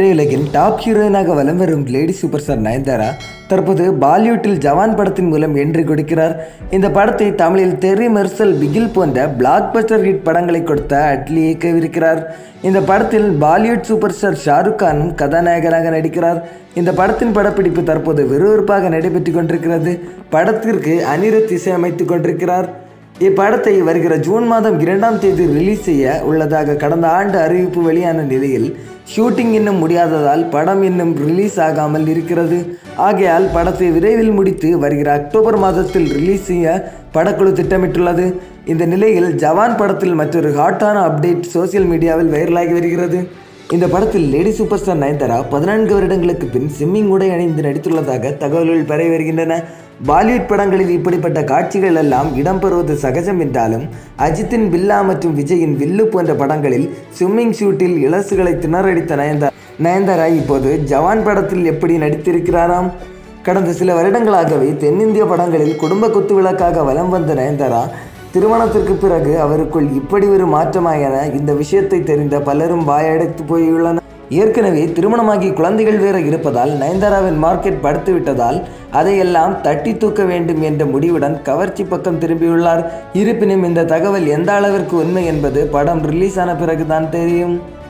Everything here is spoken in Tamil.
திரையுலகின் டாப் ஹீரோயினாக வலம் வரும் லேடி சூப்பர் ஸ்டார் நயன்தாரா தற்போது பாலிவுட்டில் ஜவான் படத்தின் மூலம் என்ட்ரி கொடுக்கிறார் இந்த படத்தை தமிழில் தெரி மெர்சல் பிகில் போன்ற பிளாக் பஸ்டர் ஹிட் படங்களை கொடுத்த அட்லி இயக்கவிருக்கிறார் இந்த படத்தில் பாலிவுட் சூப்பர் ஸ்டார் ஷாருக் கானும் கதாநாயகனாக நடிக்கிறார் இந்த படத்தின் படப்பிடிப்பு தற்போது விறுவிறுப்பாக நடைபெற்று கொண்டிருக்கிறது படத்திற்கு அனிருத் இசையமைத்துக் கொண்டிருக்கிறார் இப்படத்தை வருகிற ஜூன் மாதம் இரண்டாம் தேதி ரிலீஸ் செய்ய உள்ளதாக கடந்த ஆண்டு அறிவிப்பு வெளியான நிலையில் ஷூட்டிங் இன்னும் முடியாததால் படம் இன்னும் ரிலீஸ் ஆகாமல் இருக்கிறது ஆகையால் படத்தை விரைவில் முடித்து வருகிற அக்டோபர் மாதத்தில் ரிலீஸ் செய்ய படக்குழு திட்டமிட்டுள்ளது இந்த நிலையில் ஜவான் படத்தில் மற்றொரு ஹாட்டான அப்டேட் சோசியல் மீடியாவில் வைரலாகி வருகிறது இந்த படத்தில் லேடி சூப்பர் ஸ்டார் நயன்தாரா பதினான்கு வருடங்களுக்கு பின் ஸ்விம்மிங் உடை அணிந்து நடித்துள்ளதாக தகவல்கள் பரவி வருகின்றன பாலிவுட் படங்களில் இப்படிப்பட்ட காட்சிகள் எல்லாம் இடம்பெறுவது சகஜம் என்றாலும் அஜித்தின் பில்லா மற்றும் விஜயின் வில்லு போன்ற படங்களில் ஸ்விம்மிங் ஷூட்டில் இலசுகளை திணறடித்த நயன்தாரா நயன்தாரா இப்போது ஜவான் படத்தில் எப்படி நடித்திருக்கிறாராம் கடந்த சில வருடங்களாகவே தென்னிந்திய படங்களில் குடும்ப குத்துவிளக்காக வலம் வந்த நயன்தாரா திருமணத்திற்கு பிறகு அவருக்குள் இப்படி ஒரு மாற்றமா என இந்த விஷயத்தை தெரிந்த பலரும் வாயடைத்து போயுள்ளனர் ஏற்கனவே திருமணமாகி குழந்தைகள் வேற இருப்பதால் நயன்தாராவின் மார்க்கெட் படுத்து விட்டதால் அதையெல்லாம் தட்டி தூக்க வேண்டும் என்ற முடிவுடன் கவர்ச்சி பக்கம் திரும்பியுள்ளார் இருப்பினும் இந்த தகவல் எந்த அளவிற்கு உண்மை என்பது படம் ரிலீஸ் ஆன பிறகுதான் தெரியும்